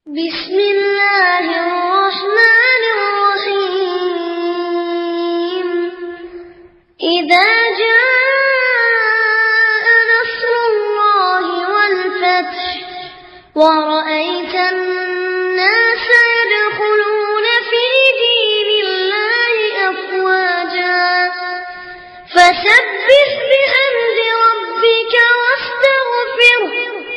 بسم الله الرحمن الرحيم إذا جاء نصر الله والفتح ورأيت الناس يدخلون في دين الله أفواجا فسبح بحمد ربك واستغفره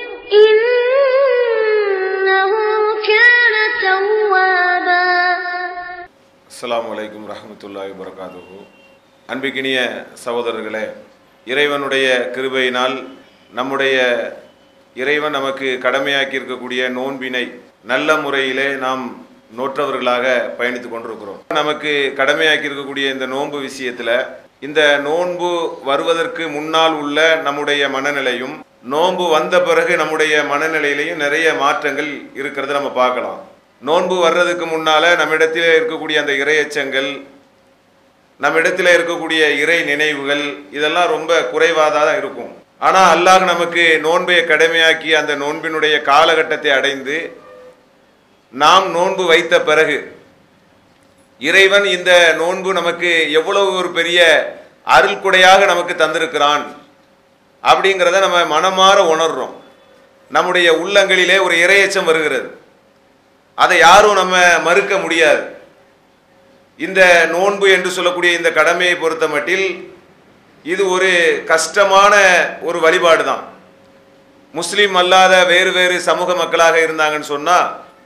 إنه كان توابا அஸ்ஸலாமு அலைக்கும் ரஹமத்துல்லாஹி வரகாத்துஹு அன்பிக்கினிய சகோதரர்களே இறைவனுடைய கிருபையினால் நம்முடைய இறைவன் நமக்கு கடமையாக்கி இருக்கக்கூடிய நோன்பினை நல்ல முறையிலே நாம் நோற்றவர்களாக பயணித்து கொண்டிருக்கிறோம் நமக்கு கடமையாக்கி இருக்கக்கூடிய இந்த நோன்பு விஷயத்தில் இந்த நோன்பு வருவதற்கு முன்னால் உள்ள நம்முடைய மனநிலையும் நோன்பு வந்த பிறகு நம்முடைய மனநிலையிலையும் நிறைய மாற்றங்கள் இருக்கிறத நம்ம பார்க்கலாம் நோன்பு வர்றதுக்கு முன்னால நம்மிடத்தில் இருக்கக்கூடிய அந்த இறையச்சங்கள் நம்மிடத்தில் இருக்கக்கூடிய இறை நினைவுகள் இதெல்லாம் ரொம்ப குறைவாக தான் இருக்கும் ஆனால் அல்லாஹ் நமக்கு நோன்பை கடமையாக்கி அந்த நோன்பினுடைய காலகட்டத்தை அடைந்து நாம் நோன்பு வைத்த பிறகு இறைவன் இந்த நோன்பு நமக்கு எவ்வளவு ஒரு பெரிய அருள் கொடையாக நமக்கு தந்திருக்கிறான் அப்படிங்கிறத நம்ம மனமாற உணர்றோம் நம்முடைய உள்ளங்களிலே ஒரு இரையச்சம் வருகிறது அதை யாரும் நம்ம மறுக்க முடியாது இந்த நோன்பு என்று சொல்லக்கூடிய இந்த கடமையை பொறுத்த மட்டில் இது ஒரு கஷ்டமான ஒரு வழிபாடு தான் முஸ்லீம் அல்லாத வேறு வேறு சமூக மக்களாக இருந்தாங்கன்னு சொன்னால்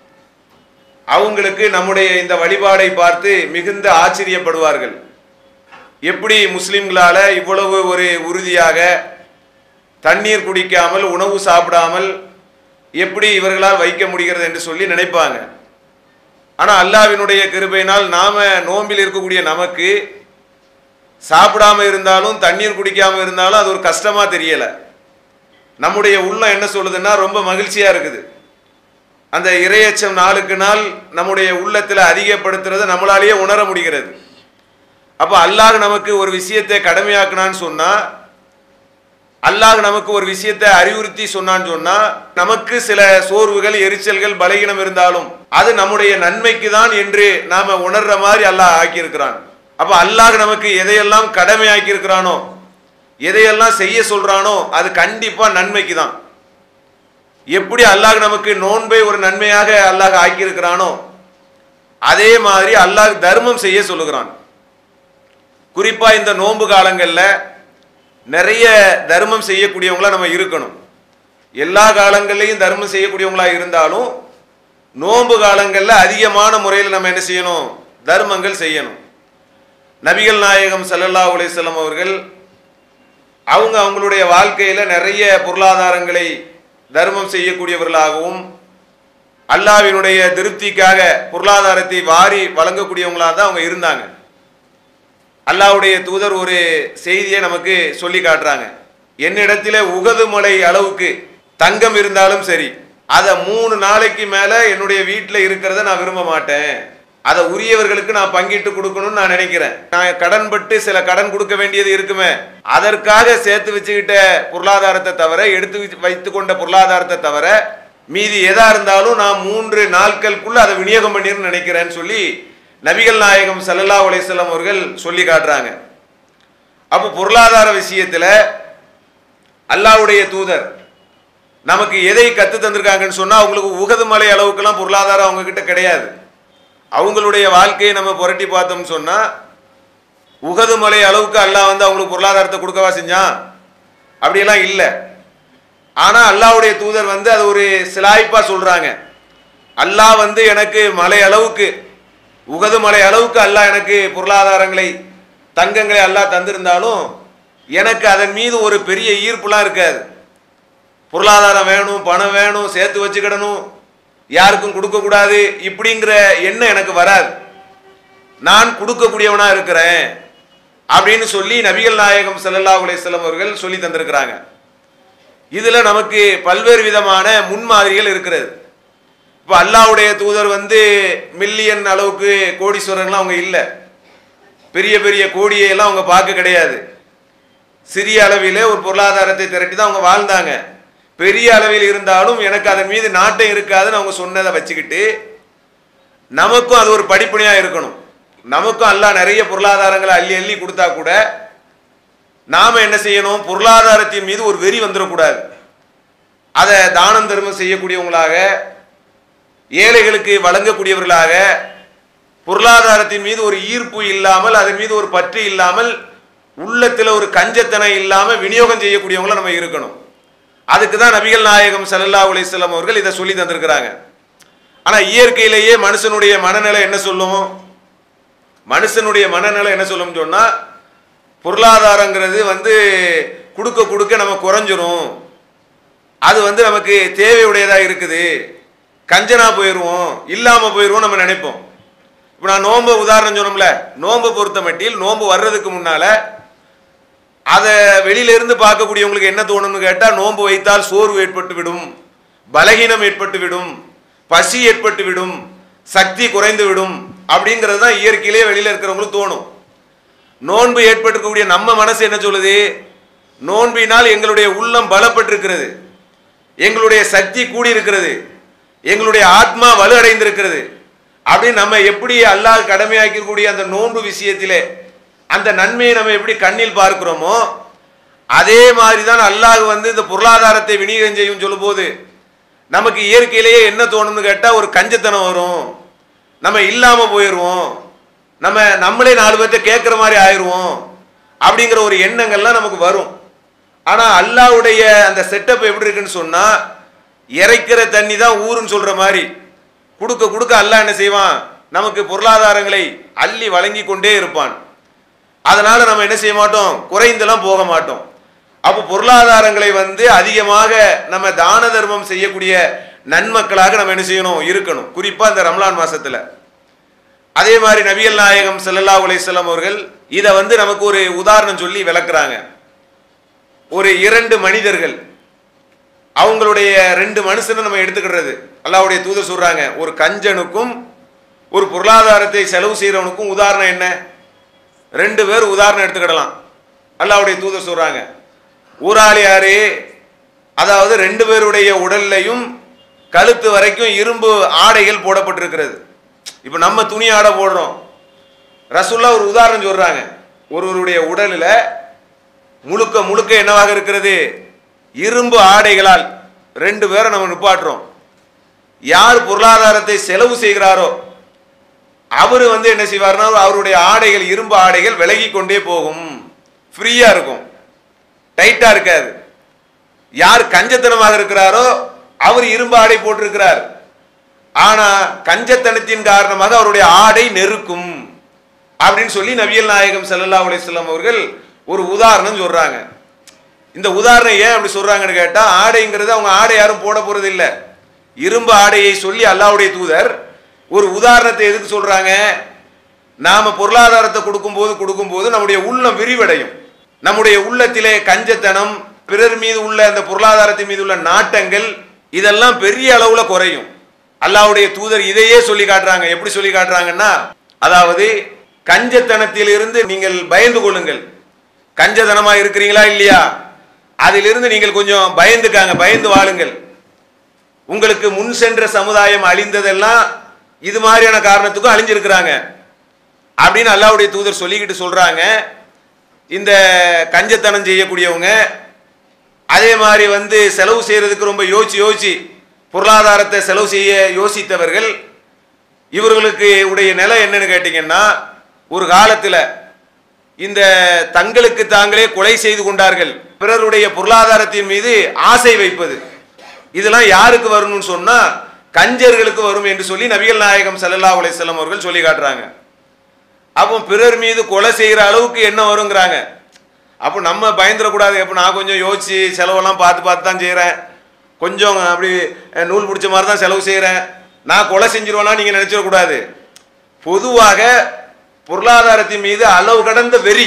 அவங்களுக்கு நம்முடைய இந்த வழிபாடை பார்த்து மிகுந்த ஆச்சரியப்படுவார்கள் எப்படி முஸ்லீம்களால இவ்வளவு ஒரு உறுதியாக தண்ணீர் குடிக்காமல் உணவு சாப்பிடாமல் எப்படி இவர்களால் வைக்க முடிகிறது என்று சொல்லி நினைப்பாங்க ஆனால் அல்லாவினுடைய கிருபையினால் நாம நோம்பில் இருக்கக்கூடிய நமக்கு சாப்பிடாம இருந்தாலும் தண்ணீர் குடிக்காம இருந்தாலும் அது ஒரு கஷ்டமா தெரியல நம்முடைய உள்ளம் என்ன சொல்லுதுன்னா ரொம்ப மகிழ்ச்சியா இருக்குது அந்த இரையச்சம் நாளுக்கு நாள் நம்முடைய உள்ளத்தில் அதிகப்படுத்துறதை நம்மளாலேயே உணர முடிகிறது அப்போ அல்லாஹ் நமக்கு ஒரு விஷயத்தை கடமையாக்குனான்னு சொன்னா அல்லாஹ் நமக்கு ஒரு விஷயத்தை அறிவுறுத்தி சொன்னான்னு சொன்னா நமக்கு சில சோர்வுகள் எரிச்சல்கள் பலகீனம் இருந்தாலும் அது நம்முடைய நன்மைக்கு தான் என்று நாம உணர்ற மாதிரி அல்லாஹ் ஆக்கியிருக்கிறான் அப்ப அல்லாஹ் நமக்கு எதையெல்லாம் கடமையாக்கி இருக்கிறானோ எதையெல்லாம் செய்ய சொல்றானோ அது கண்டிப்பா நன்மைக்கு தான் எப்படி அல்லாஹ் நமக்கு நோன்பை ஒரு நன்மையாக அல்லாஹ் ஆக்கியிருக்கிறானோ அதே மாதிரி அல்லாஹ் தர்மம் செய்ய சொல்லுகிறான் குறிப்பா இந்த நோன்பு காலங்களில் நிறைய தர்மம் செய்யக்கூடியவங்களா நம்ம இருக்கணும் எல்லா காலங்கள்லையும் தர்மம் செய்யக்கூடியவங்களா இருந்தாலும் நோன்பு காலங்களில் அதிகமான முறையில் நம்ம என்ன செய்யணும் தர்மங்கள் செய்யணும் நபிகள் நாயகம் சல்லல்லா அலிசல்லம் அவர்கள் அவங்க அவங்களுடைய வாழ்க்கையில் நிறைய பொருளாதாரங்களை தர்மம் செய்யக்கூடியவர்களாகவும் அல்லாவினுடைய திருப்திக்காக பொருளாதாரத்தை வாரி வழங்கக்கூடியவங்களாக தான் அவங்க இருந்தாங்க அல்லாவுடைய தூதர் ஒரு செய்தியை நமக்கு சொல்லி காட்டுறாங்க என்னிடத்துல உகது மலை அளவுக்கு தங்கம் இருந்தாலும் சரி அதை மூணு நாளைக்கு மேல என்னுடைய வீட்டில் இருக்கிறத நான் விரும்ப மாட்டேன் அதை உரியவர்களுக்கு நான் பங்கிட்டு கொடுக்கணும்னு நான் நினைக்கிறேன் நான் கடன்பட்டு சில கடன் கொடுக்க வேண்டியது இருக்குமே அதற்காக சேர்த்து வச்சுக்கிட்ட பொருளாதாரத்தை தவிர எடுத்து வைத்து கொண்ட பொருளாதாரத்தை தவிர மீதி எதா இருந்தாலும் நான் மூன்று நாட்களுக்குள்ள அதை விநியோகம் பண்ணிருன்னு நினைக்கிறேன்னு சொல்லி நபிகள் நாயகம் சல்லல்லா அலிஸ்லாம் அவர்கள் சொல்லி காட்டுறாங்க அப்போ பொருளாதார விஷயத்தில் அல்லாவுடைய தூதர் நமக்கு எதை கத்து தந்திருக்காங்கன்னு சொன்னா அவங்களுக்கு உகது மலை அளவுக்குலாம் பொருளாதாரம் அவங்க கிட்ட கிடையாது அவங்களுடைய வாழ்க்கையை நம்ம புரட்டி பார்த்தோம்னு சொன்னா உகது மலை அளவுக்கு அல்லாஹ் வந்து அவங்களுக்கு பொருளாதாரத்தை கொடுக்கவா செஞ்சான் அப்படியெல்லாம் இல்லை ஆனா அல்லாவுடைய தூதர் வந்து அது ஒரு சிலாய்ப்பா சொல்றாங்க அல்லாஹ் வந்து எனக்கு மலை அளவுக்கு உகது மலை அளவுக்கு அல்லாஹ் எனக்கு பொருளாதாரங்களை தங்கங்களை அல்லாஹ் தந்திருந்தாலும் எனக்கு அதன் மீது ஒரு பெரிய ஈர்ப்புலாம் இருக்காது பொருளாதாரம் வேணும் பணம் வேணும் சேர்த்து வச்சுக்கிடணும் யாருக்கும் கொடுக்கக்கூடாது இப்படிங்கிற எண்ணம் எனக்கு வராது நான் கொடுக்கக்கூடியவனா இருக்கிறேன் அப்படின்னு சொல்லி நபிகள் நாயகம் சல்லல்லா அலிஸ்லாம் அவர்கள் சொல்லி தந்திருக்கிறாங்க இதுல நமக்கு பல்வேறு விதமான முன்மாதிரிகள் இருக்கிறது இப்போ அல்லாவுடைய தூதர் வந்து மில்லியன் அளவுக்கு கோடீஸ்வரர்லாம் அவங்க இல்லை பெரிய பெரிய கோடியை எல்லாம் அவங்க பார்க்க கிடையாது சிறிய அளவிலே ஒரு பொருளாதாரத்தை திரட்டி தான் அவங்க வாழ்ந்தாங்க பெரிய அளவில் இருந்தாலும் எனக்கு அதன் மீது நாட்டம் இருக்காதுன்னு அவங்க சொன்னதை வச்சுக்கிட்டு நமக்கும் அது ஒரு படிப்பனையா இருக்கணும் நமக்கும் அல்லாஹ் நிறைய பொருளாதாரங்களை அள்ளி அள்ளி கொடுத்தா கூட நாம என்ன செய்யணும் பொருளாதாரத்தின் மீது ஒரு வெறி வந்துடக்கூடாது அதை தானம் தர்மம் செய்யக்கூடியவங்களாக ஏழைகளுக்கு வழங்கக்கூடியவர்களாக பொருளாதாரத்தின் மீது ஒரு ஈர்ப்பு இல்லாமல் அதன் மீது ஒரு பற்று இல்லாமல் உள்ளத்தில் ஒரு கஞ்சத்தனம் இல்லாமல் விநியோகம் செய்யக்கூடியவங்கள நம்ம இருக்கணும் அதுக்கு தான் நபிகள் நாயகம் ஸல்லல்லாஹு அலைஹி வஸல்லம் அவர்கள் இதை சொல்லி தந்திருக்கிறாங்க ஆனால் இயற்கையிலேயே மனுஷனுடைய மனநிலை என்ன சொல்லும் மனுஷனுடைய மனநிலை என்ன சொல்லும் சொன்னா பொருளாதாரங்கிறது வந்து கொடுக்க கொடுக்க நம்ம குறைஞ்சிரும் அது வந்து நமக்கு தேவையுடையதா இருக்குது கஞ்சனா போயிடுவோம் இல்லாம போயிடுவோம் நம்ம நினைப்போம் இப்போ நான் நோன்பு உதாரணம் சொன்னோம்ல நோன்பு பொறுத்த மட்டில் நோன்பு வர்றதுக்கு முன்னால அதை வெளியில இருந்து பார்க்கக்கூடியவங்களுக்கு என்ன தோணும்னு கேட்டா நோன்பு வைத்தால் சோர்வு ஏற்பட்டு விடும் பலகீனம் ஏற்பட்டு விடும் பசி ஏற்பட்டு விடும் சக்தி குறைந்து விடும் அப்படிங்கிறது தான் இயற்கையிலே வெளியில இருக்கிறவங்களுக்கு தோணும் நோன்பு ஏற்பட்டிருக்கக்கூடிய நம்ம மனசு என்ன சொல்லுது நோன்பினால் எங்களுடைய உள்ளம் பலப்பட்டிருக்கிறது எங்களுடைய சக்தி கூடியிருக்கிறது எங்களுடைய ஆத்மா வலு அடைந்திருக்கிறது அப்படின்னு நம்ம எப்படி அல்லாஹ் கடமையாக்கக்கூடிய அந்த நோன்பு விஷயத்திலே அந்த நன்மையை நம்ம எப்படி கண்ணில் பார்க்கிறோமோ அதே மாதிரி தான் அல்லாஹ் வந்து இந்த பொருளாதாரத்தை விநியோகம் செய்யும் சொல்லும்போது நமக்கு இயற்கையிலேயே என்ன தோணும்னு கேட்டால் ஒரு கஞ்சத்தனம் வரும் நம்ம இல்லாமல் போயிடுவோம் நம்ம நம்மளே நாலு பேர்த்த கேட்குற மாதிரி ஆயிடுவோம் அப்படிங்கிற ஒரு எண்ணங்கள்லாம் நமக்கு வரும் ஆனால் அல்லாஹ்வுடைய அந்த செட்டப் எப்படி இருக்குன்னு சொன்னால் இறைக்கிற தண்ணி தான் ஊருன்னு சொல்கிற மாதிரி கொடுக்க கொடுக்க அல்லாஹ் என்ன செய்வான் நமக்கு பொருளாதாரங்களை அள்ளி வழங்கி கொண்டே இருப்பான் அதனால நம்ம என்ன செய்ய மாட்டோம் குறைந்தெல்லாம் போக மாட்டோம் அப்போ பொருளாதாரங்களை வந்து அதிகமாக நம்ம தான தர்மம் செய்யக்கூடிய நன்மக்களாக நம்ம என்ன செய்யணும் இருக்கணும் குறிப்பா இந்த ரம்லான் மாசத்துல அதே மாதிரி நபிகள் நாயகம் ஸல்லல்லாஹு அலைஹி வஸல்லம் அவர்கள் இதை வந்து நமக்கு ஒரு உதாரணம் சொல்லி விளக்குறாங்க ஒரு இரண்டு மனிதர்கள் அவங்களுடைய ரெண்டு மனுஷனை நம்ம எடுத்துக்கிடுறது அல்லாஹ்வுடைய தூதர் சொல்றாங்க ஒரு கஞ்சனுக்கும் ஒரு பொருளாதாரத்தை செலவு செய்கிறவனுக்கும் உதாரணம் என்ன ரெண்டு பேர் உதாரணம் எடுத்துக்கிடலாம் அல்லாஹ்வுடைய தூதர் சொல்றாங்க ஊராளி யாரு அதாவது ரெண்டு பேருடைய உடல்லையும் கழுத்து வரைக்கும் இரும்பு ஆடைகள் போடப்பட்டிருக்கிறது இப்போ நம்ம துணி ஆடை போடுறோம் ரசுல்லா ஒரு உதாரணம் சொல்றாங்க ஒருவருடைய உடலில் முழுக்க முழுக்க என்னவாக இருக்கிறது இரும்பு ஆடைகளால் ரெண்டு பேரை நம்ம நிப்பாட்டுறோம் யார் பொருளாதாரத்தை செலவு செய்கிறாரோ அவர் வந்து என்ன செய்வார்னா அவருடைய ஆடைகள் இரும்பு ஆடைகள் விலகி கொண்டே போகும் ஃப்ரீயா இருக்கும் டைட்டா இருக்காது யார் கஞ்சத்தனமாக இருக்கிறாரோ அவர் இரும்பு ஆடை போட்டிருக்கிறார் ஆனா கஞ்சத்தனத்தின் காரணமாக அவருடைய ஆடை நெருக்கும் அப்படின்னு சொல்லி நபியல் நாயகம் ஸல்லல்லாஹு அலைஹி வஸல்லம் அவர்கள் ஒரு உதாரணம் சொல்றாங்க இந்த உதாரணம் ஏன் அப்படி சொல்றாங்கன்னு கேட்டா ஆடைங்கிறது அவங்க ஆடை யாரும் போட போறது இல்ல இரும்பு ஆடையை சொல்லி அல்லாஹ்வுடைய தூதர் ஒரு உதாரணத்தை எதுக்கு சொல்றாங்க நாம பொருளாதாரத்தை கொடுக்கும்போது கொடுக்கும்போது நம்முடைய உள்ளம் விரிவடையும் நம்முடைய உள்ளத்திலே கஞ்சத்தனம் பிறர் மீது உள்ள அந்த பொருளாதாரத்தின் மீது உள்ள நாட்டங்கள் இதெல்லாம் பெரிய அளவுல குறையும் அல்லாஹ்வுடைய தூதர் இதையே சொல்லி காட்டுறாங்க எப்படி சொல்லி காட்டுறாங்கன்னா அதாவது கஞ்சத்தனத்திலிருந்து நீங்கள் பயந்து கொள்ளுங்கள் கஞ்சத்தனமா இருக்கிறீங்களா இல்லையா அதிலிருந்து நீங்கள் கொஞ்சம் பயந்துக்காங்க பயந்து வாழுங்கள் உங்களுக்கு முன் சென்ற சமுதாயம் அழிந்ததெல்லாம் இது மாதிரியான காரணத்துக்கும் அழிஞ்சிருக்கிறாங்க அப்படின்னு அல்லாஹ்வுடைய தூதர் சொல்லிக்கிட்டு சொல்றாங்க இந்த கஞ்சத்தனம் செய்யக்கூடியவங்க அதே மாதிரி வந்து செலவு செய்யறதுக்கு ரொம்ப யோசிச்சு யோசிச்சு பொருளாதாரத்தை செலவு செய்ய யோசித்தவர்கள் இவர்களுக்கு உடைய நிலை என்னன்னு கேட்டீங்கன்னா ஒரு காலத்தில் இந்த தங்களுக்கு தாங்களே கொலை செய்து கொண்டார்கள் பிறருடைய பொருளாதாரத்தின் மீது ஆசை வைப்பது இதெல்லாம் யாருக்கு வரும்னு சொன்னா கஞ்சர்களுக்கு வரும் என்று சொல்லி நபிகள் நாயகம் ஸல்லல்லாஹு அலைஹி வஸல்லம் அவர்கள் சொல்லி காட்டுறாங்க அப்போ பிறர் மீது கொலை செய்கிற அளவுக்கு என்ன வருங்கிறாங்க அப்போ நம்ம பயந்துடக்கூடாது அப்போ நான் கொஞ்சம் யோசிச்சு செலவெல்லாம் பார்த்து பார்த்து தான் செய்கிறேன் கொஞ்சம் அப்படி அஹ், நூல் பிடிச்ச மாதிரி தான் செலவு செய்கிறேன் நான் கொலை செஞ்சிருவேனா நீங்கள் நினச்சிடக்கூடாது பொதுவாக பொருளாதாரத்தின் மீது அளவு கடந்த வெறி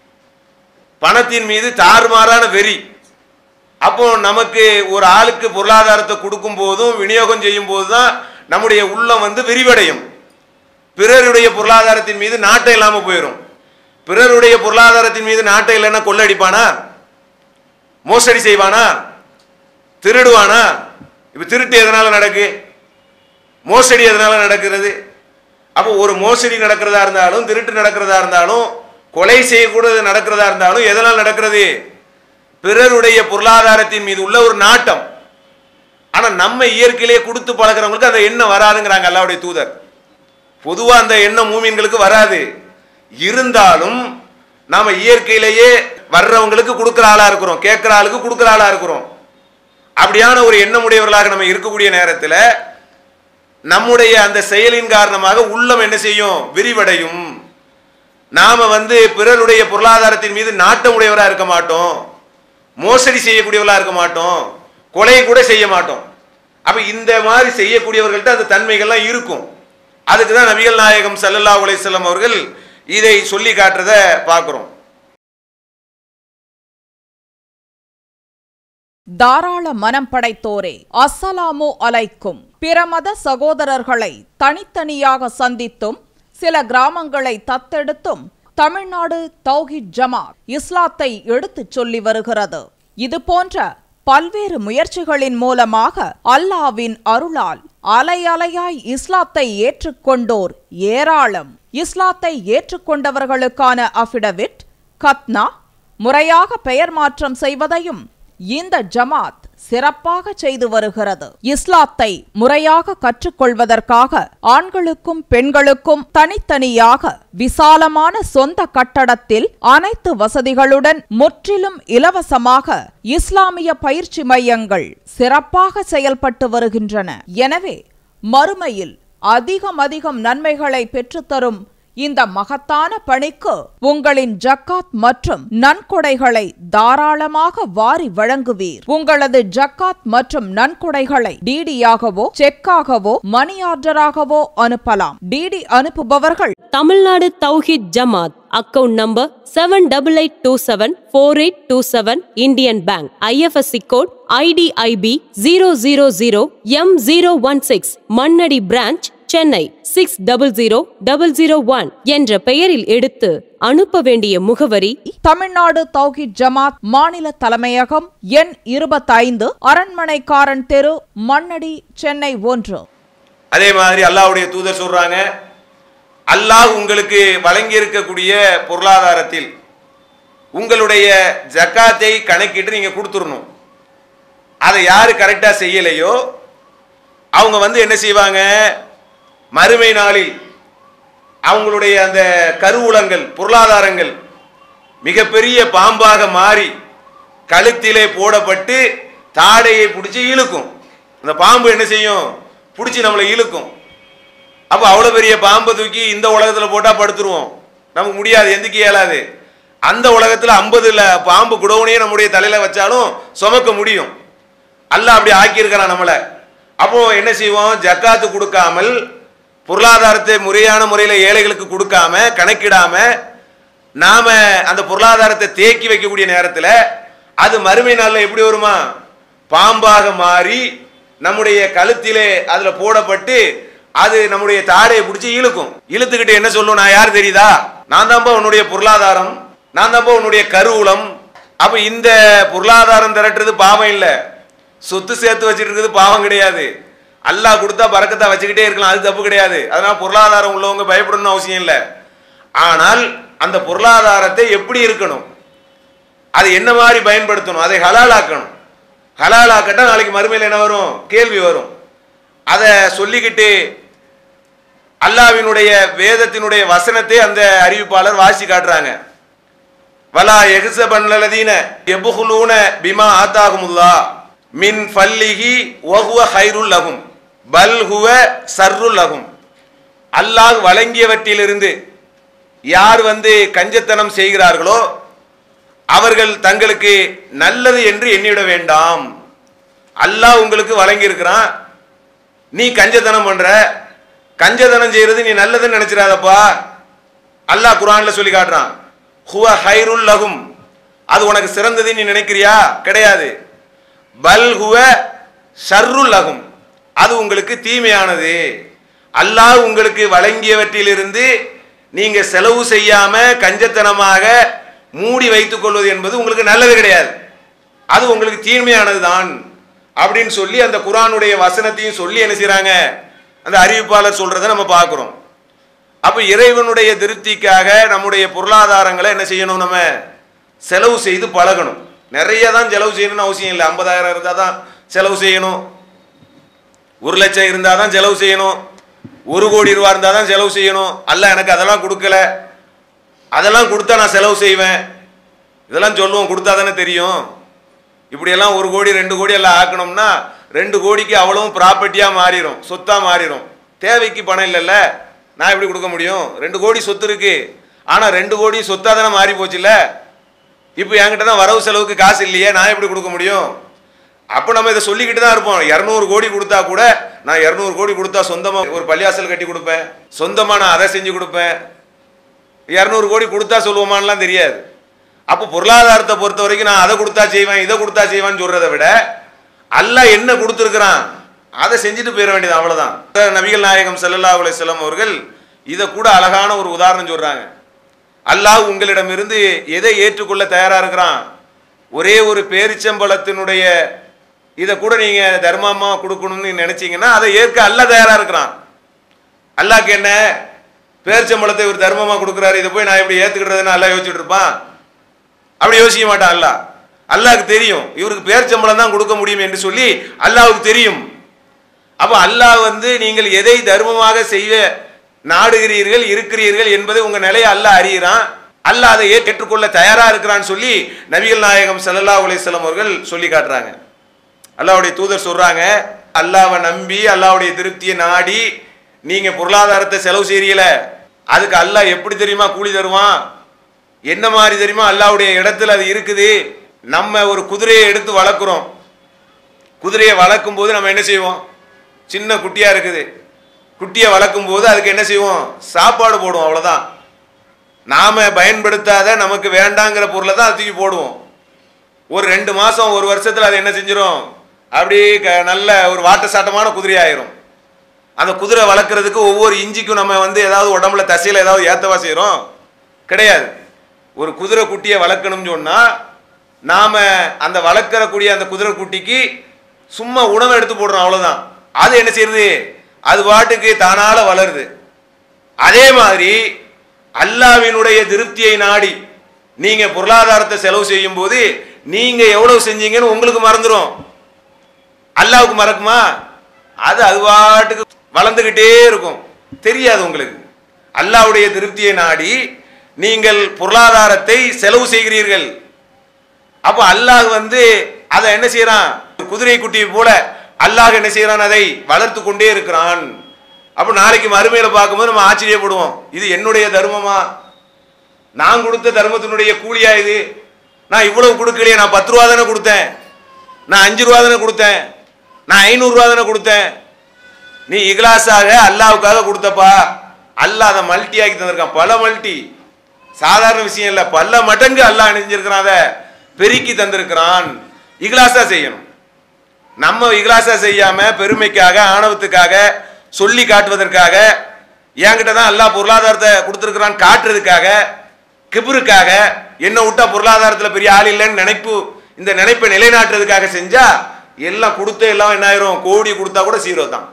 பணத்தின் மீது தாறுமாறான வெறி அப்போ நமக்கு ஒரு ஆளுக்கு பொருளாதாரத்தை கொடுக்கும் போதும் விநியோகம் செய்யும் போது தான் நம்முடைய உள்ளம் வந்து விரிவடையும் பிறருடைய பொருளாதாரத்தின் மீது நாட்டம் இல்லாமல் போயிடும் பிறருடைய பொருளாதாரத்தின் மீது நாட்டம் இல்லைன்னா கொள்ளடிப்பானா மோசடி செய்வானா திருடுவானா இப்ப திருட்டு எதனால நடக்கு மோசடி எதனால நடக்கிறது அப்போ ஒரு மோசடி நடக்கிறதா இருந்தாலும் திருட்டு நடக்கிறதா இருந்தாலும் கொலை செய்யக்கூடாது நடக்கிறதா இருந்தாலும் எதனால் நடக்கிறது பிறருடைய பொருளாதாரத்தின் மீது உள்ள ஒரு நாட்டம் ஆனா நம்ம இயற்கையிலேயே கொடுத்து பழகிறவங்களுக்கு அந்த எண்ணம் வராதுங்கிறாங்க அல்லாவுடைய தூதர் பொதுவா அந்த எண்ணம் மூமின்களுக்கு வராது இருந்தாலும் நாம இயற்கையிலேயே வர்றவங்களுக்கு கொடுக்குற ஆளா இருக்கிறோம் கேட்கிற ஆளுக்கு கொடுக்குற ஆளா இருக்கிறோம் அப்படியான ஒரு எண்ணமுடையவர்களாக நம்ம இருக்கக்கூடிய நேரத்தில் நம்முடைய அந்த செயலின் காரணமாக உள்ளம் என்ன செய்யும் விரிவடையும் நாம வந்து பிறருடைய பொருளாதாரத்தின் மீது நாட்டமுடையவரா இருக்க மாட்டோம் மோசடி செய்யக்கூடியவர்களா இருக்க மாட்டோம் கொலை கூட செய்ய மாட்டோம் அப்ப இந்த மாதிரி செய்யக்கூடியவர்கள்ட்ட அந்த தன்மைகள்லாம் இருக்கும் அதுக்கு தான் நபிகள் நாயகம் ஸல்லல்லாஹு அலைஹி வஸல்லம் அவர்கள் இதை சொல்லி காட்டுறத பார்க்கிறோம் தாராள மனம் படைத்தோரே அஸ்ஸலாமு அலைக்கும் பிற மத சகோதரர்களை தனித்தனியாக சந்தித்தும் சில கிராமங்களை தத்தெடுத்தும் தமிழ்நாடு தௌஹித் ஜமாத் இஸ்லாத்தை எடுத்துச் சொல்லி வருகிறது இது போன்ற பல்வேறு முயற்சிகளின் மூலமாக அல்லாவின் அருளால் அலை அலையாய் இஸ்லாத்தை ஏற்றுக்கொண்டோர் ஏராளம் இஸ்லாத்தை ஏற்றுக்கொண்டவர்களுக்கான அஃபிடவிட் கத்னா முறையாக பெயர் மாற்றம் செய்வதையும் இந்த ஜமாத் சிறப்பாக செய்து வருகிறது இஸ்லாத்தை முறையாக கற்றுக்கொள்வதற்காக ஆண்களுக்கும் பெண்களுக்கும் தனித்தனியாக விசாலமான சொந்த கட்டடத்தில் அனைத்து வசதிகளுடன் முற்றிலும் இலவசமாக இஸ்லாமிய பயிற்சி மையங்கள் சிறப்பாக செயல்பட்டு வருகின்றன எனவே மறுமையில் அதிகம் அதிகம் நன்மைகளை பெற்றுத்தரும் இந்த மகத்தான பணிக்கு உங்களின் ஜக்காத் மற்றும் நன்கொடைகளை தாராளமாக வாரி வழங்குவீர் உங்களது ஜக்காத் மற்றும் நன்கொடைகளை டிடியாகவோ செக்காகவோ மணி ஆர்டராகவோ அனுப்பலாம் டிடி அனுப்புபவர்கள் Tamil Nadu Thowheed Jamath account number seven double eight two seven four eight two seven Indian Bank IFSC code IDIB zero zero zero M zero one six Mannady branch Chennai six double zero double zero one என்ற பெயரில் எடுத்து அனுப்ப வேண்டிய முகவரி தமிழ்நாடு தௌஹித் ஜமாத் மாநில தலைமையகம் எண் இருபத்தைந்து அரண்மனைக்காரன் தெரு மண்ணடி சென்னை ஒன்று அதே மாதிரி அல்லாஹ்வுடைய தூதர் சொல்றாங்க அல்லாஹ் உங்களுக்கு வழங்கி இருக்கக்கூடிய பொருளாதாரத்தில் உங்களுடைய ஜக்காத்தை கணக்கிட்டு நீங்க கொடுத்துடணும் அதை யாரு கரெக்டா செய்யலையோ அவங்க வந்து என்ன செய்வாங்க மறுமை நாளில் அவங்களுடைய அந்த கருவூலங்கள் பொருளாதாரங்கள் மிகப்பெரிய பாம்பாக மாறி கழுத்திலே போடப்பட்டு தாடையை பிடிச்சி இழுக்கும் அந்த பாம்பு என்ன செய்யும் பிடிச்சி நம்மளை இழுக்கும் அப்போ அவ்வளோ பெரிய பாம்பை தூக்கி இந்த உலகத்தில் போட்டால் படுத்துருவோம் நமக்கு முடியாது எந்திக்க இயலாது அந்த உலகத்தில் ஐம்பதுல பாம்பு குடவுனையே நம்முடைய தலையில் வச்சாலும் சுமக்க முடியும் அல்லாஹ் அப்படி ஆக்கியிருக்கிறான் நம்மளை அப்போ என்ன செய்வோம் ஜக்காத்து கொடுக்காமல் பொருளாதாரத்தை முறையான முறையில் ஏழைகளுக்கு கொடுக்காம கணக்கிடாம நாம அந்த பொருளாதாரத்தை தேக்கி வைக்கக்கூடிய நேரத்தில் அது மறுமை நாளில் எப்படி வருமா பாம்பாக மாறி நம்முடைய கழுத்திலே அதில் போடப்பட்டு அது நம்முடைய தாடையை பிடிச்சி இழுக்கும் இழுத்துக்கிட்டு என்ன சொல்லும் நான் யார் தெரியுதா நான் தான்ப்பா உன்னுடைய பொருளாதாரம் நான் தான்ப்பா உன்னுடைய கருவூலம் அப்ப இந்த பொருளாதாரம் திரட்டுறது பாவம் இல்லை சொத்து சேர்த்து வச்சுட்டு இருக்கிறது பாவம் கிடையாது அல்லாஹ் கொடுத்தா பறக்கத்தா வச்சுக்கிட்டே இருக்கலாம் அது தப்பு கிடையாது அதனால பொருளாதாரம் உள்ளவங்க பயப்படணும்னு அவசியம் இல்லை ஆனால் அந்த பொருளாதாரத்தை எப்படி இருக்கணும் அது என்ன மாதிரி பயன்படுத்தணும் அதை ஹலாலாக்கணும் ஹலாலாக்கட்டா நாளைக்கு மறுமையில் என்ன வரும் கேள்வி வரும் அதை சொல்லிக்கிட்டு அல்லாவினுடைய வேதத்தினுடைய வசனத்தை அந்த அறிவிப்பாளர் வாசி காட்டுறாங்க வலா எகுச பண்ணலதீன எபுகுலூன பிமா ஆத்தாகுமுல்லா மின் ஃபல்லிஹி வஹுவ ஹைருல் லகும் பல் ஹுவ சர்ருல் லகும் அல்லாஹ் வழங்கியவற்றிலிருந்து யார் வந்து கஞ்சத்தனம் செய்கிறார்களோ அவர்கள் தங்களுக்கு நல்லது என்று எண்ணிவிட வேண்டாம் அல்லாஹ் உங்களுக்கு வழங்கியிருக்கிறான் நீ கஞ்சத்தனம் பண்ற கஞ்சத்தனம் செய்யறது நீ நல்லதுன்னு நினைச்சிடாதப்பா அல்லாஹ் குரான்ல சொல்லி காட்டுறான் ஹுவ ஹைருல் லகும் அது உனக்கு சிறந்தது நீ நினைக்கிறியா கிடையாது பல் ஹுவ ஷர்ருல் லகும் அது உங்களுக்கு தீமையானது அல்லாஹ் உங்களுக்கு வழங்கியவற்றிலிருந்து நீங்க செலவு செய்யாம கஞ்சத்தனமாக மூடி வைத்துக் கொள்வது என்பது உங்களுக்கு நல்லது கிடையாது அது உங்களுக்கு தீமையானது தான் அப்படின்னு சொல்லி அந்த குரானுடைய வசனத்தையும் சொல்லி என்ன செய்றாங்க அந்த அறிவிப்பாளர் சொல்றதை நம்ம பார்க்கிறோம் அப்ப இறைவனுடைய திருப்திக்காக நம்முடைய பொருளாதாரங்களை என்ன செய்யணும் நம்ம செலவு செய்து பழகணும் நிறைய தான் செலவு செய்யணும்னு அவசியம் இல்லை ஐம்பதாயிரம் இருந்தால் தான் செலவு செய்யணும் ஒரு லட்சம் இருந்தால் தான் செலவு செய்யணும் ஒரு கோடி ரூபா இருந்தால் தான் செலவு செய்யணும் அல்ல எனக்கு அதெல்லாம் கொடுக்கல அதெல்லாம் கொடுத்தா நான் செலவு செய்வேன் இதெல்லாம் சொல்லுவோம் கொடுத்தா தானே தெரியும் இப்படியெல்லாம் ஒரு கோடி ரெண்டு கோடி எல்லாம் ஆக்கணும்னா ரெண்டு கோடிக்கு அவ்வளவும் ப்ராப்பர்ட்டியாக மாறிடும் சொத்தாக மாறிடும் தேவைக்கு பணம் இல்லைல்ல நான் எப்படி கொடுக்க முடியும் ரெண்டு கோடி சொத்து இருக்கு ஆனால் ரெண்டு கோடி சொத்தாக தானே மாறி போச்சுல்ல இப்போ என்கிட்ட தான் வரவு செலவுக்கு காசு இல்லையே நான் எப்படி கொடுக்க முடியும் அப்போ நம்ம இதை சொல்லிக்கிட்டு தான் இருப்போம் இரநூறு கோடி கொடுத்தா கூட நான் இரநூறு கோடி கொடுத்தா சொந்தமாக ஒரு பள்ளியாசல் கட்டி கொடுப்பேன் சொந்தமாக நான் அதை செஞ்சு கொடுப்பேன் இரநூறு கோடி கொடுத்தா சொல்லுவோமான்லாம் தெரியாது அப்போ பொருளாதாரத்தை பொறுத்த வரைக்கும் நான் அதை கொடுத்தா செய்வேன் இதை கொடுத்தா செய்வேன்னு சொல்றதை விட அல்லாஹ் என்ன கொடுத்துருக்கிறான் அதை செஞ்சுட்டு போயிட வேண்டியது அவ்வளவுதான் நபிகள் நாயகம் ஸல்லல்லாஹு அலைஹி வஸல்லம் அவர்கள் இதை கூட அழகான ஒரு உதாரணம் சொல்றாங்க அல்லாஹ் உங்களிடமிருந்து எதை ஏற்றுக்கொள்ள தயாரா இருக்கிறான் ஒரே ஒரு பேரிச்சம்பழத்தினுடைய இதை கூட நீங்க தர்மமா கொடுக்கணும்னு நினைச்சீங்கன்னா அதை ஏற்க அல்லாஹ் தயாரா இருக்கிறான் அல்லாஹ்க்கு என்ன பேரிச்சம்பழத்தை இவர் தர்மமா கொடுக்குறாரு இதை போய் நான் எப்படி ஏத்துக்கிறதுன்னு அல்லாஹ் யோசிச்சுட்டு இருப்பான் அப்படி யோசிக்க மாட்டான் அல்லாஹ் அல்லாஹ்க்கு தெரியும் இவருக்கு பேரிச்சம்பழம் தான் கொடுக்க முடியும் என்று சொல்லி அல்லாஹ்வுக்கு தெரியும் அப்ப அல்லாஹ் வந்து நீங்கள் எதை தர்மமாக செய்ய நாடுகிறீர்கள் இருக்கிறீர்கள் என்பதை உங்க நிலையை அல்லாஹ் அறிகிறான் அல்லாஹ் அதை ஏற்றுக்கொள்ள தயாரா இருக்கிறான்னு சொல்லி நபிகள் நாயகம் ஸல்லல்லாஹு அலைஹி வஸல்லம் அவர்கள் சொல்லி காட்டுறாங்க அல்லாஹ்வுடைய தூதர் சொல்றாங்க அல்லாஹ்வை நம்பி அல்லாஹ்வுடைய திருப்தியை நாடி நீங்க பொருளாதாரத்தை செலவு செய்றீங்கள அதுக்கு அல்லாஹ் எப்படி தெரியுமா கூலி தருவான் என்ன மாதிரி தெரியுமா அல்லாஹ்வுடைய இடத்துல அது இருக்குது நம்ம ஒரு குதிரையை எடுத்து வளர்க்குறோம் குதிரையை வளர்க்கும் போது நம்ம என்ன செய்வோம் சின்ன குட்டியா இருக்குது குட்டியை வளர்க்கும் போது அதுக்கு என்ன செய்வோம் சாப்பாடு போடுவோம் அவ்வளவுதான் நாம பயன்படுத்தாத நமக்கு வேண்டாங்கிற பொருளை தான் தூக்கி போடுவோம் ஒரு ரெண்டு மாசம் ஒரு வருஷத்துல அது என்ன செஞ்சிரும் அப்படியே க- நல்ல ஒரு வாட்ட சாட்டமான குதிரை ஆயிரும் அந்த குதிரை வளர்க்குறதுக்கு ஒவ்வொரு இஞ்சிக்கும் நம்ம வந்து ஏதாவது உடம்புல தசையில ஏதாவது ஏத்தவா செய்றோம் கிடையாது ஒரு குதிரை குட்டியை வளர்க்கணும்னு சொன்னா நாம அந்த வளர்க்கறக்கூடிய அந்த குதிரை குட்டிக்கு சும்மா உணவை எடுத்து போடுறோம் அவ்வளவுதான் அது என்ன செய்யுது அது பாட்டுக்கு தானால வளருது அதே மாதிரி அல்லாவினுடைய திருப்தியை நாடி நீங்க பொருளாதாரத்தை செலவு செய்யும் போது நீங்க எவ்வளவு செஞ்சீங்கன்னு உங்களுக்கு மறந்துடும் அல்லாவுக்கு மறக்குமா அது அது பாட்டுக்கு வளர்ந்துகிட்டே இருக்கும் தெரியாது உங்களுக்கு அல்லாவுடைய திருப்தியை நாடி நீங்கள் பொருளாதாரத்தை செலவு செய்கிறீர்கள் அப்போ அல்லாஹ் வந்து அதை என்ன செய்யறான் குதிரை குட்டியை போல அல்லாஹ் என்ன செய்யறான் அதை வளர்த்து கொண்டே இருக்கிறான் அப்போ நாளைக்கு மறுமையில பார்க்கும்போது நம்ம ஆச்சரியப்படுவோம் இது என்னுடைய தர்மமா நான் கொடுத்த தர்மத்தினுடைய கூலியா இது நான் இவ்வளவு கொடுக்கலையே நான் பத்து ரூபா தானே கொடுத்தேன் நான் அஞ்சு ரூபா தானே கொடுத்தேன் நான் ஐநூறு ரூபா தானே கொடுத்தேன் நீ இகலாஸாக அல்லாவுக்காக கொடுத்தப்பா அல்லாஹ் அதை மல்டி ஆக்கி தந்திருக்கான் பல மல்டி சாதாரண விஷயம் இல்லை பல மடங்கு அல்லாஹ் என்ன செஞ்சிருக்கிறான் அதை பெருக்கி தந்திருக்கிறான் இகலாசா செய்யணும் நம்ம இகலாசா செய்யாம பெருமைக்காக ஆணவத்துக்காக சொல்லி காட்டுவதற்காக என்கிட்ட தான் அல்லாஹ் பொருளாதாரத்தை கொடுத்துருக்கிறான் காட்டுறதுக்காக கிபருக்காக என்ன விட்டா பொருளாதாரத்தில் பெரிய ஆள் இல்லைன்னு நினைப்பு இந்த நினைப்பை நிலைநாட்டுறதுக்காக செஞ்சா எல்லாம் கொடுத்து எல்லாம் என்ன ஆயிரும் கோடி கொடுத்தா கூட சீரோ தான்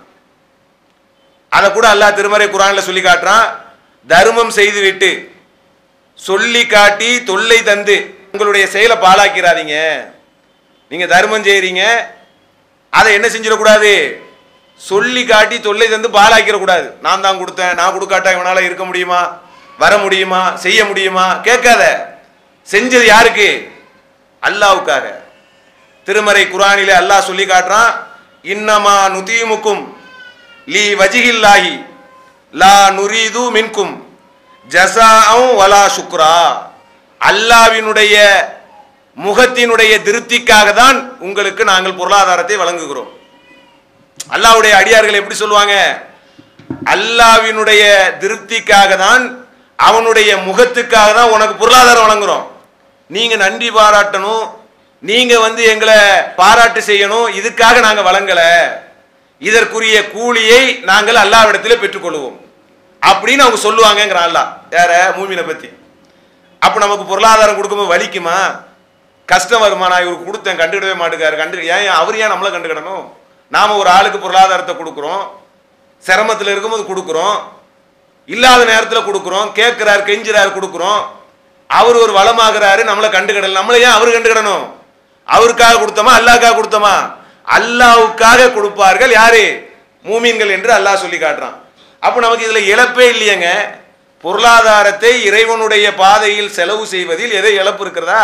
அதை கூட அல்லாஹ் திருமறை குரான்ல சொல்லி காட்டுறான் தர்மம் செய்து விட்டு சொல்லி காட்டி தொல்லை தந்து உங்களுடைய செயலை பாழாக்கிறாதீங்க நீங்க தர்மம் செய்றீங்க அதை என்ன செஞ்சிடக்கூடாது சொல்லி காட்டி தொல்லை தந்து பாழாக்கிடக்கூடாது நான் தான் கொடுத்தேன் நான் கொடுக்காட்டா இவனால இருக்க முடியுமா வர முடியுமா செய்ய முடியுமா கேட்காத செஞ்சது யாருக்கு அல்லாவுக்காக திருமறை குரானிலே அல்லாஹ் சொல்லி காட்டுறான் இன்னமா நுதீமுக்கும் லீ வஜிகில்லாஹி லா நுரீது மின்கும் ஜசாவும் வலா சுக்ரா அல்லாவினுடைய முகத்தினுடைய திருப்திக்காக தான் உங்களுக்கு நாங்கள் பொருளாதாரத்தை வழங்குகிறோம் அல்லாஹ்வுடைய அடியார்கள் எப்படி சொல்லுவாங்க அல்லாவினுடைய திருப்திக்காக தான் அவனுடைய முகத்துக்காக தான் உனக்கு பொருளாதாரம் வழங்குறோம் நீங்க நன்றி பாராட்டணும் நீங்க வந்து எங்களை பாராட்டு செய்யணும் இதுக்காக நாங்க வழங்கல இதற்குரிய கூலியை நாங்கள் அல்லாவிடத்திலே பெற்றுக்கொள்வோம் அப்படின்னு அவங்க சொல்லுவாங்கங்கிறான் அல்லாஹ் யார மூமினை பத்தி அப்ப நமக்கு பொருளாதாரம் கொடுக்கும்போது வலிக்குமா கஷ்டம் வருமா நான் இவருக்கு கொடுத்தேன் கண்டுக்கிடவே மாட்டேங்காரு கண்டு ஏன் அவர் ஏன் நம்மளை கண்டுக்கிடணும் நாம ஒரு ஆளுக்கு பொருளாதாரத்தை கொடுக்குறோம் சிரமத்தில் இருக்கும்போது கொடுக்குறோம் இல்லாத நேரத்தில் கொடுக்குறோம் கேட்கிறார் கெஞ்சுறாரு கொடுக்குறோம் அவர் ஒரு வளமாகிறாரு நம்மளை கண்டுக்கிடல நம்மளை ஏன் அவர் கண்டுக்கிடணும் அவருக்காக கொடுத்தோமா அல்லாஹ்க்காக கொடுத்தோமா அல்லாஹ்வுக்காக கொடுப்பார்கள் யாரு மூமீன்கள் என்று அல்லாஹ் சொல்லி காட்டுறான் அப்போ நமக்கு இதுல இழப்பே இல்லையேங்க பொருளாதாரத்தை இறைவனுடைய பாதையில் செலவு செய்வதில் எதை இழப்பு இருக்கிறதா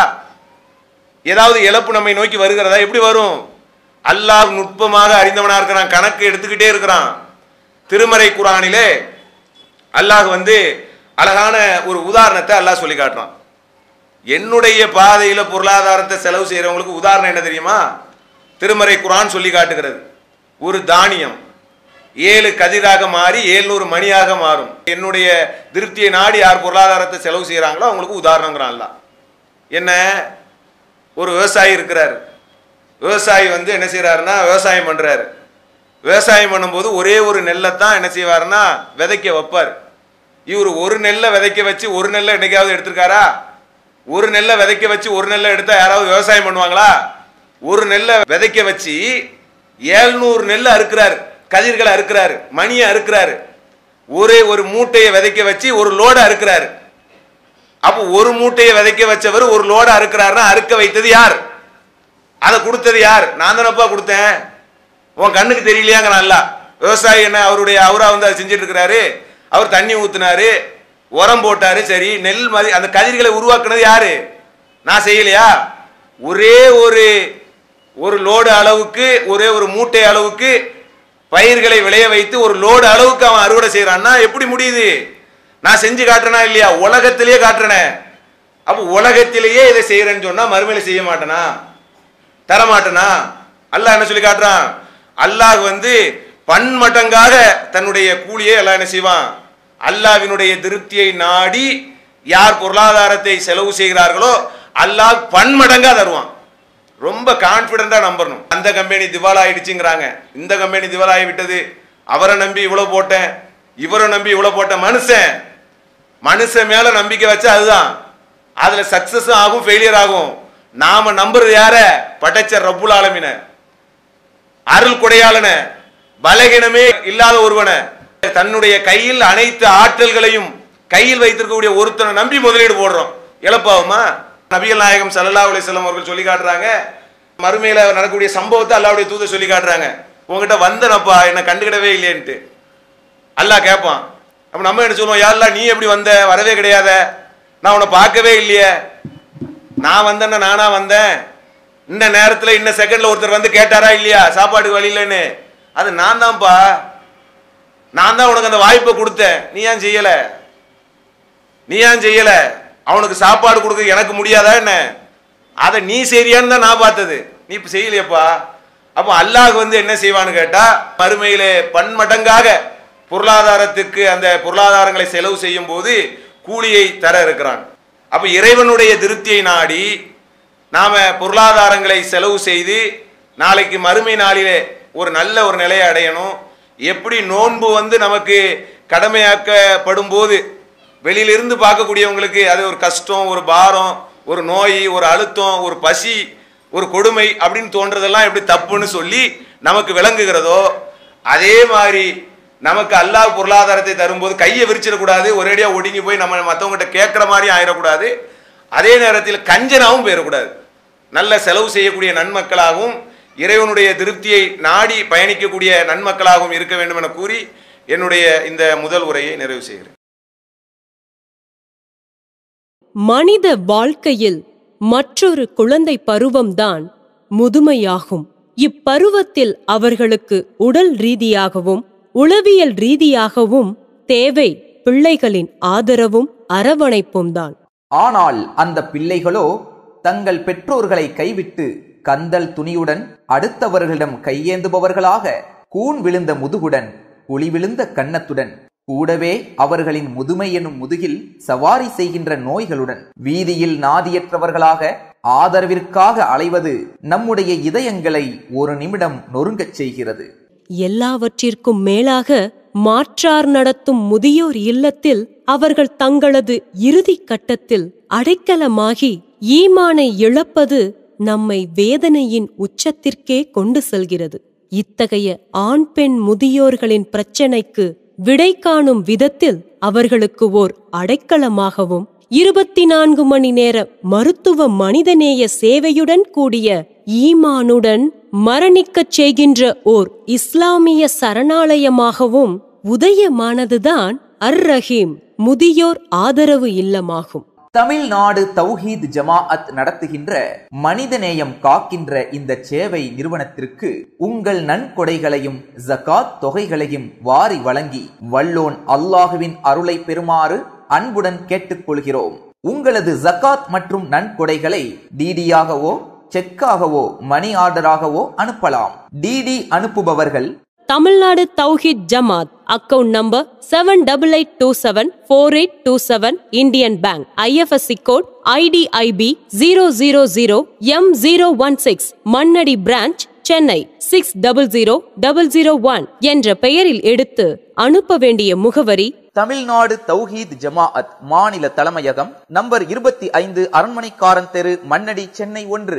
ஏதாவது இழப்பு நம்மை நோக்கி வருகிறதா எப்படி வரும் அல்லாஹ் நுட்பமாக அறிந்தவனா இருக்கிறான் கணக்கு எடுத்துக்கிட்டே இருக்கிறான் திருமறை குரானிலே அல்லாஹ் வந்து அழகான ஒரு உதாரணத்தை அல்லாஹ் சொல்லி காட்டுறான் என்னுடைய பாதையில பொருளாதாரத்தை செலவு செய்யறவங்களுக்கு உதாரணம் என்ன தெரியுமா திருமறை குரான் சொல்லி காட்டுகிறது ஒரு தானியம் ஏழு கதிராக மாறி ஏழ்நூறு மணியாக மாறும் என்னுடைய திருப்தியை நாடி யார் பொருளாதாரத்தை செலவு செய்கிறாங்களோ அவங்களுக்கு உதாரணங்கிறான் அல்லாஹ் என்ன ஒரு விவசாயி இருக்கிறார் விவசாயி வந்து என்ன செய்றாருன்னா விவசாயம் பண்றாரு விவசாயம் பண்ணும்போது ஒரே ஒரு நெல்லை தான் என்ன செய்வாருன்னா விதைக்க வைப்பார் இவர் ஒரு நெல்லை விதைக்க வச்சு ஒரு நெல்லை என்னைக்காவது எடுத்திருக்காரா ஒரு நெல்லை விதைக்க வச்சு ஒரு நெல்லை எடுத்தா யாராவது விவசாயம் பண்ணுவாங்களா ஒரு நெல்லை விதைக்க வச்சு ஏழ்நூறு நெல்லை அறுக்கிறாரு கதிர்களை அறுக்கிறாரு மணியை அறுக்கிறாரு ஒரே ஒரு மூட்டையை விதைக்க வச்சு ஒரு லோடை அறுக்கிறாரு அப்போ ஒரு மூட்டையை விதைக்க வச்சவர் ஒரு லோடை அறுக்கிறாருன்னா அறுக்க வைத்தது யார் அதை கொடுத்தது யார் நான் தானப்பா கொடுத்தேன் உன் கண்ணுக்கு தெரியலையாங்க நல்லா விவசாயி என்ன அவருடைய அவரா வந்து அதை செஞ்சுட்டு இருக்கிறாரு அவர் தண்ணி ஊத்துனாரு உரம் போட்டாரு சரி நெல் மாதிரி அந்த கதிர்களை உருவாக்குனது யாரு நான் செய்யலையா ஒரே ஒரு ஒரு லோடு அளவுக்கு ஒரே ஒரு மூட்டை அளவுக்கு பயிர்களை விளைய வைத்து ஒரு லோடு அளவுக்கு அவன் அறுவடை செய்யறான்னா எப்படி முடியுது நான் செஞ்சு காட்டுறேனா இல்லையா உலகத்திலேயே காட்டுறேனே அப்போ உலகத்திலேயே இதை செய்யறேன்னு சொன்னா மறுமையில செய்ய மாட்டேனா தரமாட்டேனா அல்லாஹ் என்ன சொல்லி காட்டுறான் அல்லாஹ் வந்து பன்மடங்காக தன்னுடைய கூலியை எல்லாம் என்ன செய்வான் அல்லாஹ்வினுடைய திருப்தியை நாடி யார் பொருளாதாரத்தை செலவு செய்கிறார்களோ அல்லாஹ் பன்மடங்கா தருவான் ரொம்ப கான்பிடண்டா நம்பணும் அந்த கம்பெனி திவாலா ஆயிடுச்சுங்கிறாங்க இந்த கம்பெனி திவாலா ஆகி விட்டது அவரை நம்பி இவ்வளவு போட்டேன் இவரை நம்பி இவ்வளவு போட்ட மனுஷன் மனுஷன் மேல நம்பிக்கை வச்சா அதுதான் அதுல சக்சஸ் ஆகும் ஃபெயிலியர் ஆகும் நாம நம்புறது யார படைச்ச ரப்புல் ஆலமின அருள் கொடையாளன பலகீனமே இல்லாத ஒருவன தன்னுடைய கையில் அனைத்து ஆற்றல்களையும் கையில் வைத்திருக்கக்கூடிய ஒருத்தனை நம்பி முதலீடு போடுறோம் இழப்பாகுமா நபிகள் நாயகம் ஸல்லல்லாஹு அலைஹி வஸல்லம் அவர்கள் சொல்லி காட்டுறாங்க மறுமையில நடக்கக்கூடிய சம்பவத்தை அல்லாஹ்வுடைய தூதர் சொல்லி காட்டுறாங்க உங்ககிட்ட வந்தனப்பா என்ன கண்டுக்கிடவே இல்லையேன்ட்டு அல்லாஹ் கேட்பான் அப்ப நம்ம என்ன சொல்லுவோம் யாருலா நீ எப்படி வந்த வரவே கிடையாத நான் உன்னை பார்க்கவே இல்லையே நான் வந்தேன்னா நானா வந்தேன் இந்த நேரத்துல இந்த செகண்ட்ல ஒருத்தர் வந்து கேட்டாரா இல்லையா சாப்பாட்டுக்கு வழி இல்லைன்னு அது நான் தான்ப்பா நான் தான் உனக்கு அந்த வாய்ப்பை கொடுத்தேன் நீ ஏன் செய்யல நீ ஏன் செய்யல அவனுக்கு சாப்பாடு கொடுக்க எனக்கு முடியாதா என்ன அதை நீ சரியான்னு தான் நான் பார்த்தது நீ இப்ப செய்யலையப்பா அப்போ அல்லாஹ் வந்து என்ன செய்வான்னு கேட்டா மறுமையிலே பன்மடங்காக பொருளாதாரத்துக்கு அந்த பொருளாதாரங்களை செலவு செய்யும் போது கூலியை தர இருக்கிறான் அப்ப இறைவனுடைய திருப்தியை நாடி நாம பொருளாதாரங்களை செலவு செய்து நாளைக்கு மறுமை நாளிலே ஒரு நல்ல ஒரு நிலையை அடையணும் எப்படி நோன்பு வந்து நமக்கு கடமையாக்கப்படும் போது வெளியிலிருந்து பார்க்கக்கூடியவங்களுக்கு அது ஒரு கஷ்டம் ஒரு பாரம் ஒரு நோய் ஒரு அழுத்தம் ஒரு பசி ஒரு கொடுமை அப்படின்னு தோன்றதெல்லாம் எப்படி தப்புன்னு சொல்லி நமக்கு விளங்குகிறதோ அதே மாதிரி நமக்கு அல்லாஹ் பொருளாதாரத்தை தரும்போது கையை விரிச்சிடக்கூடாது ஒரேடியா ஒடுங்கி போய் நம்ம மற்றவங்ககிட்ட கேட்குற மாதிரி ஆயிடக்கூடாது அதே நேரத்தில் கஞ்சனாவும் போயிடக்கூடாது நல்ல செலவு செய்யக்கூடிய நன்மக்களாகவும் இறைவனுடைய திருப்தியை நாடி பயணிக்கக்கூடிய நன்மக்களாகவும் இருக்க வேண்டும் என கூறி என்னுடைய இந்த முதல் உரையை நிறைவு செய்கிறேன் மனித வாழ்க்கையில் மற்றொரு குழந்தை பருவம்தான் முதுமையாகும் இப்பருவத்தில் அவர்களுக்கு உடல் ரீதியாகவும் உளவியல் ரீதியாகவும் தேவை பிள்ளைகளின் ஆதரவும் அரவணைப்பும் தான் ஆனால் அந்த பிள்ளைகளோ தங்கள் பெற்றோர்களை கைவிட்டு கந்தல் துணியுடன் அடுத்தவர்களிடம் கையேந்துபவர்களாக கூன் விழுந்த முதுகுடன் குழி விழுந்த கன்னத்துடன் கூடவே அவர்களின் முதுமை எனும் முதுகில் சவாரி செய்கின்ற நோய்களுடன் வீதியில் நாதியற்றவர்களாக ஆதரவிற்காக அலைவது நம்முடைய இதயங்களை ஒரு நிமிடம் நொறுங்கச் செய்கிறது எல்லாவற்றிற்கும் மேலாக மாற்றார் நடத்தும் முதியோர் இல்லத்தில் அவர்கள் தங்களது இறுதி கட்டத்தில் அடைக்கலமாகி ஈமானை இழப்பது நம்மை வேதனையின் உச்சத்திற்கே கொண்டு செல்கிறது இத்தகைய ஆண் பெண் முதியோர்களின் பிரச்சனைக்கு விடை காணும் விதத்தில் அவர்களுக்கு ஓர் அடைக்கலமாகவும் இருபத்தி நான்கு மணி நேர மருத்துவ மனிதநேய சேவையுடன் கூடிய ஈமானுடன் மரணிக்கச் செய்கின்ற ஓர் இஸ்லாமிய சரணாலயமாகவும் உதயமானதுதான் அர் ரஹீம் முதியோர் ஆதரவு இல்லமாகும் தமிழ்நாடு தௌஹீத் ஜமாஅத் நடத்துகின்ற மனிதநேயம் காக்கின்ற இந்த சேவை நிறுவனத்திற்கு உங்கள் நன்கொடைகளையும் ஜகாத் தொகைகளையும் வாரி வழங்கி வல்லோன் அல்லாஹுவின் அருளை பெறுமாறு அன்புடன் கேட்டுக்கொள்கிறோம் உங்களது ஜகாத் மற்றும் நன்கொடைகளை டிடியாகவோ செக்காகவோ மணி ஆர்டராகவோ அனுப்பலாம் டிடி அனுப்புபவர்கள் Tamil Nadu Thowheed Jamath account number seven double eight two seven four eight two seven Indian Bank IFSC code IDIB zero zero zero M zero one six Mannady branch Chennai six double zero double zero one என்ற பெயரில் எடுத்து அனுப்ப வேண்டிய முகவரி தமிழ்நாடு தௌஹீத் ஜமாஅத் மாநில தலைமையகம் number இருபத்தி ஐந்து அரண்மனைக்காரன் தெரு மண்ணடி சென்னை ஒன்று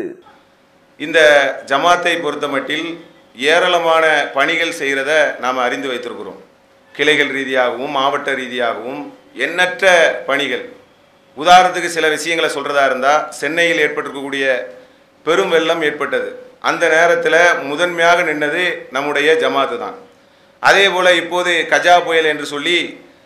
இந்த ஜமாத்தை பொறுத்தமட்டில் ஏராளமான பணிகள் செய்கிறத நாம் அறிந்து வைத்திருக்கிறோம் கிளைகள் ரீதியாகவும் மாவட்ட ரீதியாகவும் எண்ணற்ற பணிகள் உதாரணத்துக்கு சில விஷயங்களை சொல்கிறதா இருந்தால் சென்னையில் ஏற்பட்டிருக்கக்கூடிய பெரும் வெள்ளம் ஏற்பட்டது அந்த நேரத்தில் முதன்மையாக நின்னது நம்முடைய ஜமாத்து தான் அதே போல் இப்போது கஜா புயல் என்று சொல்லி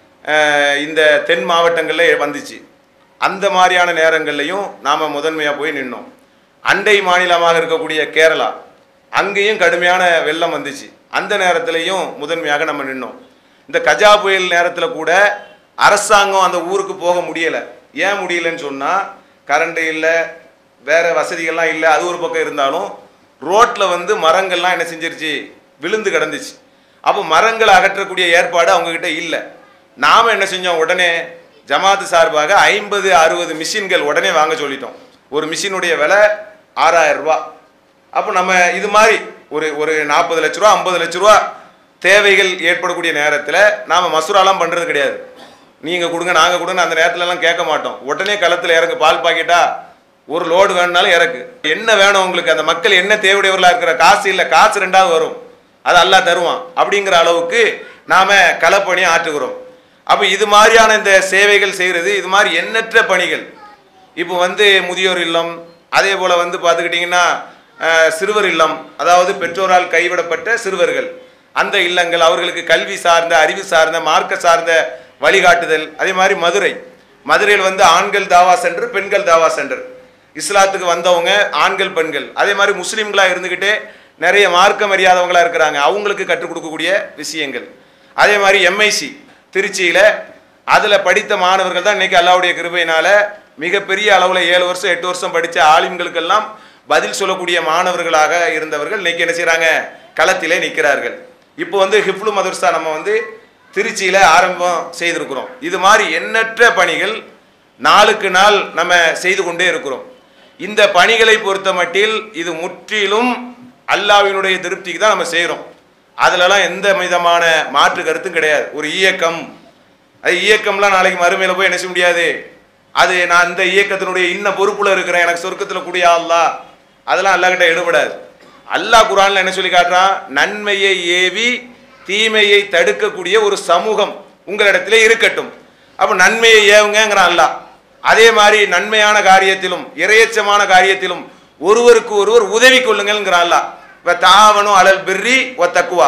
அஹ், இந்த தென் மாவட்டங்களில் வந்துச்சு அந்த மாதிரியான நேரங்கள்லையும் நாம் முதன்மையாக போய் நின்னோம் அண்டை மாநிலமாக இருக்கக்கூடிய கேரளா அங்கேயும் கடுமையான வெள்ளம் வந்துச்சு அந்த நேரத்திலையும் முதன்மையாக நம்ம நின்னோம் இந்த கஜா புயல் நேரத்தில் கூட அரசாங்கம் அந்த ஊருக்கு போக முடியலை ஏன் முடியலன்னு சொன்னால் கரண்ட் இல்லை வேற வசதிகள்லாம் இல்லை அது ஒரு பக்கம் இருந்தாலும் ரோட்டில் வந்து மரங்கள்லாம் என்ன செஞ்சிருச்சு விழுந்து கிடந்துச்சு அப்போ மரங்களை அகற்றக்கூடிய ஏற்பாடு அவங்கக்கிட்ட இல்லை நாம் என்ன செஞ்சோம் உடனே ஜமாத்து சார்பாக ஐம்பது அறுபது மிஷின்கள் உடனே வாங்க சொல்லிட்டோம் ஒரு மிஷினுடைய விலை ஆறாயிரம் ரூபாய் அப்போ நம்ம இது மாதிரி ஒரு ஒரு நாற்பது லட்ச ரூபா ஐம்பது லட்ச ரூபா தேவைகள் ஏற்படக்கூடிய நேரத்தில் நாம் மசூராலாம் பண்ணுறது கிடையாது நீங்கள் கொடுங்க நாங்கள் கொடுங்க அந்த நேரத்துலலாம் கேட்க மாட்டோம் உடனே களத்தில் இறங்கு பால் பாக்கெட்டா ஒரு லோடு வேணுனாலும் இறக்கு என்ன வேணும் உங்களுக்கு அந்த மக்கள் என்ன தேவையுடையவர்களாக இருக்கிற காசு இல்லை காசு ரெண்டாவது வரும் அது அல்லாஹ் தருவான் அப்படிங்கிற அளவுக்கு நாம் களப்பணி ஆற்றுகிறோம் அப்போ இது மாதிரியான இந்த சேவைகள் செய்கிறது இது மாதிரி எண்ணற்ற பணிகள் இப்போ வந்து முதியோர் இல்லம் அதே போல் வந்து பார்த்துக்கிட்டிங்கன்னா அஹ், சிறுவர் இல்லம் அதாவது பெற்றோரால் கைவிடப்பட்ட சிறுவர்கள் அந்த இல்லங்கள் அவர்களுக்கு கல்வி சார்ந்த அறிவு சார்ந்த மார்க்க சார்ந்த வழிகாட்டுதல் அதே மாதிரி மதுரை மதுரையில் வந்து ஆண்கள் தாவா சென்டர் பெண்கள் தாவா சென்டர் இஸ்லாத்துக்கு வந்தவங்க ஆண்கள் பெண்கள் அதே மாதிரி முஸ்லீம்களாக இருந்துக்கிட்டே நிறைய மார்க்கம் அறியாதவங்களா இருக்கிறாங்க அவங்களுக்கு கற்றுக் கொடுக்கக்கூடிய விஷயங்கள் அதே மாதிரி எம்ஐசி திருச்சியில் அதில் படித்த மாணவர்கள் தான் இன்னைக்கு அல்லாவுடைய கிருபையினால மிகப்பெரிய அளவில் ஏழு வருஷம் எட்டு வருஷம் படித்த ஆலிம்களுக்கெல்லாம் பதில் சொல்லக்கூடிய மாணவர்களாக இருந்தவர்கள் இன்னைக்கு என்ன செய்கிறாங்க களத்திலே நிற்கிறார்கள் இப்போ வந்து ஹிப்லு மதர்சா நம்ம வந்து திருச்சியில் ஆரம்பம் செய்திருக்கிறோம் இது மாதிரி எண்ணற்ற பணிகள் நாளுக்கு நாள் நம்ம செய்து கொண்டே இருக்கிறோம் இந்த பணிகளை பொறுத்த மட்டில் இது முற்றிலும் அல்லாவினுடைய திருப்திக்கு தான் நம்ம செய்கிறோம் அதுலலாம் எந்த விதமான மாற்று கருத்தும் கிடையாது ஒரு இயக்கம் அது இயக்கம்லாம் நாளைக்கு மறுமையில போய் என்ன செய்ய முடியாது அது நான் இந்த இயக்கத்தினுடைய இன்ன பொறுப்புல இருக்கிறேன் எனக்கு சொர்க்கத்தில் கூடிய அல்லா அதெல்லாம் அல்லாஹ்கிட்ட எடுபடாது அல்லாஹ் குரான்ல என்ன சொல்லி காட்டுறான் நன்மையை ஏவி தீமையை தடுக்கக்கூடிய ஒரு சமூகம் உங்களிடத்திலே இருக்கட்டும் அப்போ நன்மையை ஏவுங்கிறான் அல்லாஹ் அதே மாதிரி நன்மையான காரியத்திலும் இரையச்சமான காரியத்திலும் ஒருவருக்கு ஒருவர் உதவி கொள்ளுங்கள்ங்கிறான் அல்லாஹ் இப்போ தாவனும் அலல் பிர்ரி ஒ தக்குவா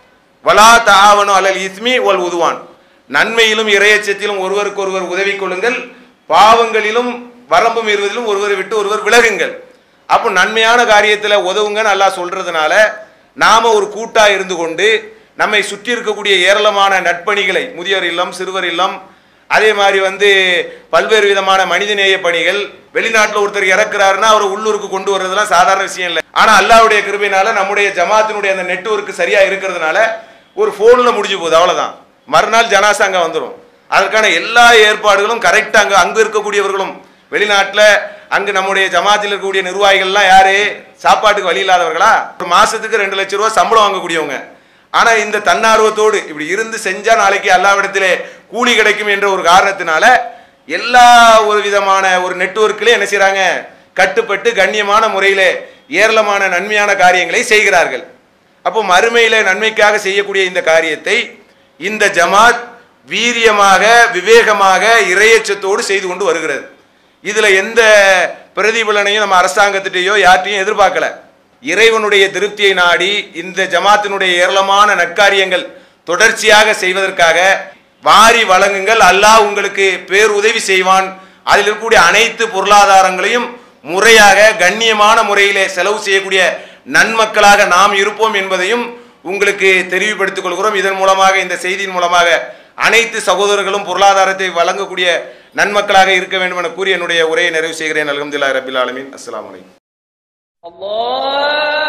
வலா தாவனும் அலல் இஸ்மி ஒல் உதுவான் நன்மையிலும் இரையச்சத்திலும் ஒருவருக்கு ஒருவர் உதவி கொள்ளுங்கள் பாவங்களிலும் வரம்பு மீறுவதிலும் ஒருவரை விட்டு ஒருவர் விலகுங்கள் அப்போ நன்மையான காரியத்தில் உதவுங்கன்னு அல்லாஹ் சொல்றதுனால நாம ஒரு கூட்டா இருந்து கொண்டு நம்மை சுற்றி இருக்கக்கூடிய ஏராளமான நட்பணிகளை முதியோர் இல்லம் சிறுவர் இல்லம் அதே மாதிரி வந்து பல்வேறு விதமான மனிதநேய பணிகள் வெளிநாட்டில் ஒருத்தர் இறக்குறாருன்னா அவர் உள்ளூருக்கு கொண்டு வர்றதெல்லாம் சாதாரண விஷயம் இல்லை ஆனால் அல்லாஹ்வுடைய கிருபையினால நம்முடைய ஜமாத்தினுடைய அந்த நெட்வொர்க் சரியா இருக்கிறதுனால ஒரு ஃபோனில் முடிஞ்சு போகுது அவ்வளவுதான் மறுநாள் ஜனாசா அங்கே வந்துடும் அதற்கான எல்லா ஏற்பாடுகளும் கரெக்டாக அங்கே அங்கே இருக்கக்கூடியவர்களும் வெளிநாட்டில் அங்கு நம்முடைய ஜமாத்தில் இருக்கக்கூடிய நிர்வாகிகள்லாம் யாரு சாப்பாட்டுக்கு வழி இல்லாதவர்களா ஒரு மாசத்துக்கு ரெண்டு லட்சம் ரூபா சம்பளம் வாங்கக்கூடியவங்க ஆனா இந்த தன்னார்வத்தோடு இப்படி இருந்து செஞ்சா நாளைக்கு அல்லாவிடத்திலே கூலி கிடைக்கும் என்ற ஒரு காரணத்தினால எல்லா ஒரு விதமான ஒரு நெட்வொர்க்லயும் என்ன செய்றாங்க கட்டுப்பட்டு கண்ணியமான முறையிலே ஏராளமான நன்மையான காரியங்களை செய்கிறார்கள் அப்போ மறுமையில நன்மைக்காக செய்யக்கூடிய இந்த காரியத்தை இந்த ஜமாத் வீரியமாக விவேகமாக இரையச்சத்தோடு செய்து கொண்டு வருகிறது இதுல எந்த பிரதிபலனையும் நம்ம அரசாங்கத்திட்டையோ யார்ட்டையும் எதிர்பார்க்கல இறைவனுடைய திருப்தியை நாடி இந்த ஜமாத்தினுடைய ஏராளமான நற்காரியங்கள் தொடர்ச்சியாக செய்வதற்காக வாரி வழங்குங்கள் அல்லாஹ் உங்களுக்கு பேருதவி செய்வான் அதில் இருக்கக்கூடிய அனைத்து பொருளாதாரங்களையும் முறையாக கண்ணியமான முறையிலே செலவு செய்யக்கூடிய நன்மக்களாக நாம் இருப்போம் என்பதையும் உங்களுக்கு தெரிவுபடுத்திக் கொள்கிறோம் இதன் மூலமாக இந்த செய்தியின் மூலமாக அனைத்து சகோதரர்களும் பொருளாதாரத்தை வழங்கக்கூடிய நன்மக்களாக இருக்க வேண்டும் என கூறி என்னுடைய உரையை நிறைவு செய்கிறேன் அலமதுல்லா ரபில் ஆலமின் அஸ்ஸலாமு அலைக்கும் الله